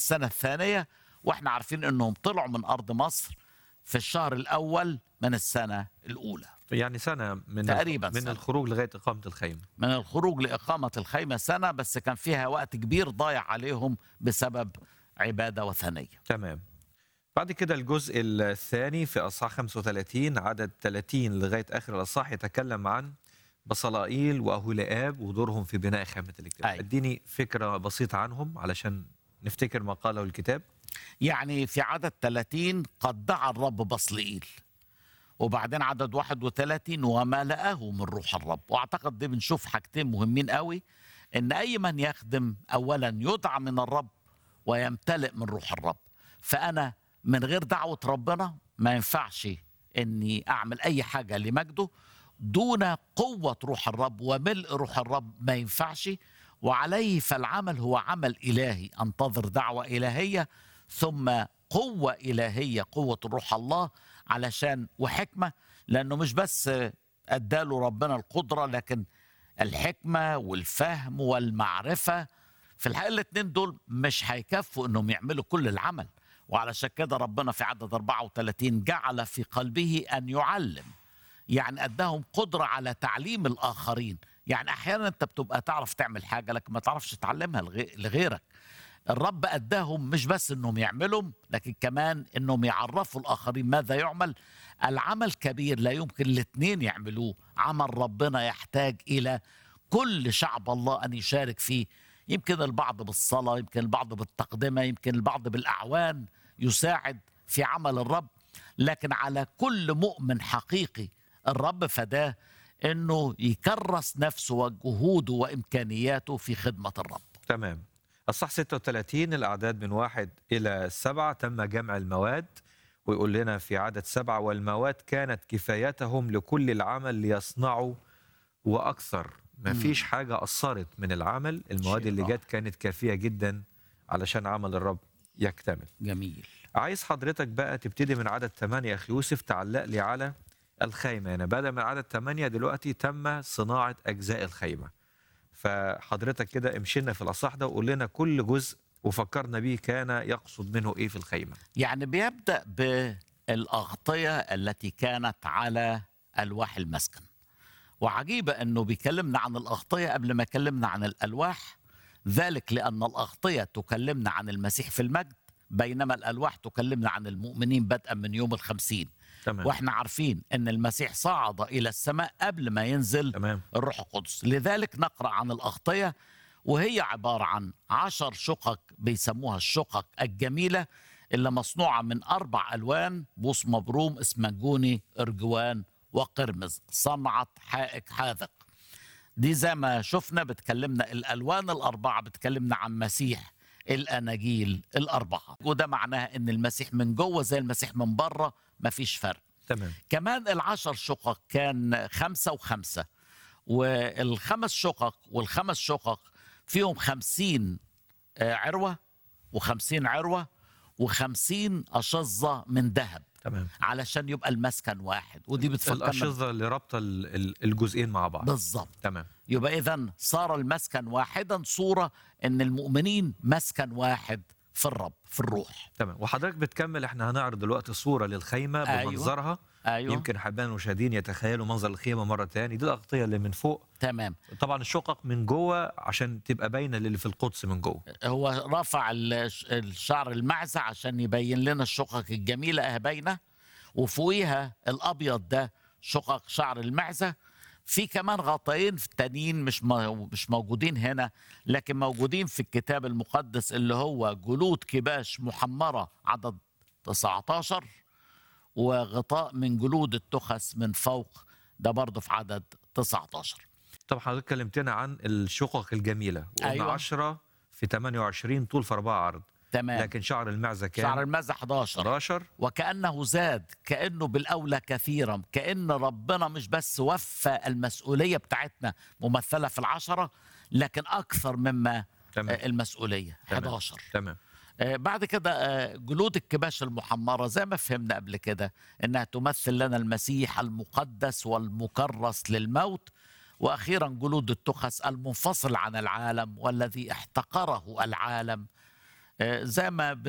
السنة الثانية واحنا عارفين انهم طلعوا من ارض مصر في الشهر الاول من السنة الاولى يعني سنة من تقريباً من سنة. الخروج لغاية إقامة الخيمة من الخروج لإقامة الخيمة سنة بس كان فيها وقت كبير ضايع عليهم بسبب عبادة وثنية تمام بعد كده الجزء الثاني في أصحاح 35 عدد 30 لغاية آخر الأصحاح يتكلم عن بصلائيل وأهولئاب ودورهم في بناء خيمة الاجتماع أيوة. اديني فكرة بسيطة عنهم علشان نفتكر ما قاله الكتاب يعني في عدد 30 قد دعا الرب بصلئيل وبعدين عدد 31 وملأه من روح الرب واعتقد دي بنشوف حاجتين مهمين قوي ان اي من يخدم اولا يدعى من الرب ويمتلئ من روح الرب فانا من غير دعوه ربنا ما ينفعش اني اعمل اي حاجه لمجده دون قوه روح الرب وملء روح الرب ما ينفعش وعليه فالعمل هو عمل الهي انتظر دعوه الهيه ثم قوه الهيه قوه روح الله علشان وحكمه لانه مش بس اداله ربنا القدره لكن الحكمه والفهم والمعرفه في الحقيقه الاثنين دول مش هيكفوا انهم يعملوا كل العمل وعلشان كده ربنا في عدد 34 جعل في قلبه ان يعلم يعني اداهم قدره على تعليم الاخرين يعني احيانا انت بتبقى تعرف تعمل حاجه لكن ما تعرفش تعلمها لغي- لغيرك الرب اداهم مش بس انهم يعملوا لكن كمان انهم يعرفوا الاخرين ماذا يعمل العمل كبير لا يمكن الاثنين يعملوه عمل ربنا يحتاج الى كل شعب الله ان يشارك فيه يمكن البعض بالصلاه يمكن البعض بالتقدمه يمكن البعض بالاعوان يساعد في عمل الرب لكن على كل مؤمن حقيقي الرب فداه انه يكرس نفسه وجهوده وامكانياته في خدمه الرب تمام الصح 36 الأعداد من واحد إلى سبعة تم جمع المواد ويقول لنا في عدد سبعة والمواد كانت كفايتهم لكل العمل ليصنعوا وأكثر ما مم. فيش حاجة قصرت من العمل المواد شيء اللي رائع. جت كانت كافية جدا علشان عمل الرب يكتمل جميل عايز حضرتك بقى تبتدي من عدد 8 يا أخي يوسف تعلق لي على الخيمة يعني بدأ من عدد 8 دلوقتي تم صناعة أجزاء الخيمة فحضرتك كده امشينا في الأصح ده وقول لنا كل جزء وفكرنا بيه كان يقصد منه إيه في الخيمة يعني بيبدا بالاغطيه التي كانت على الواح المسكن وعجيبه انه بيكلمنا عن الاغطيه قبل ما يكلمنا عن الالواح ذلك لان الاغطيه تكلمنا عن المسيح في المجد بينما الالواح تكلمنا عن المؤمنين بدءا من يوم الخمسين تمام واحنا عارفين ان المسيح صعد الى السماء قبل ما ينزل تمام الروح القدس لذلك نقرأ عن الأغطية وهي عبارة عن عشر شقق بيسموها الشقق الجميلة اللي مصنوعة من أربع ألوان بوص مبروم اسمنجوني أرجوان وقرمز صنعة حائك حاذق دي زي ما شفنا بتكلمنا الألوان الأربعة بتكلمنا عن مسيح الأناجيل الأربعة وده معناها إن المسيح من جوه زي المسيح من بره مفيش فرق تمام كمان العشر شقق كان خمسة وخمسة والخمس شقق والخمس شقق فيهم خمسين آه، عروة وخمسين عروة وخمسين أشظة من ذهب تمام علشان يبقى المسكن واحد ودي بتفكرنا الأشظة اللي رابطة ال- ال- الجزئين مع بعض بالظبط تمام يبقى إذا صار المسكن واحدا صورة إن المؤمنين مسكن واحد في الرب في الروح تمام وحضرتك بتكمل احنا هنعرض دلوقتي صورة للخيمة أيوة. بمنظرها أيوة يمكن حبان المشاهدين يتخيلوا منظر الخيمة مرة تاني دي الأغطية اللي من فوق تمام طبعا الشقق من جوه عشان تبقى باينه للي في القدس من جوه هو رفع الش- الشعر المعزة عشان يبين لنا الشقق الجميلة اه باينة وفوقيها الأبيض ده شقق شعر المعزة في كمان غطاين تانيين مش مو- مش موجودين هنا لكن موجودين في الكتاب المقدس اللي هو جلود كباش محمرة عدد 19 وغطاء من جلود التخس من فوق ده برضه في عدد 19 طب حضرتك كلمتنا عن الشقق الجميله وقلنا أيوة. 10 في 28 طول في 4 عرض تمام لكن شعر المعزه كان شعر المعزة 11 11 وكأنه زاد كأنه بالأولى كثيرا كأن ربنا مش بس وفى المسؤولية بتاعتنا ممثلة في العشرة لكن أكثر مما تمام آه، المسؤولية تمام. 11 تمام آه، بعد كده آه، جلود الكباش المحمرة زي ما فهمنا قبل كده إنها تمثل لنا المسيح المقدس والمكرس للموت وأخيرا جلود التخس المنفصل عن العالم والذي احتقره العالم آه، زي ما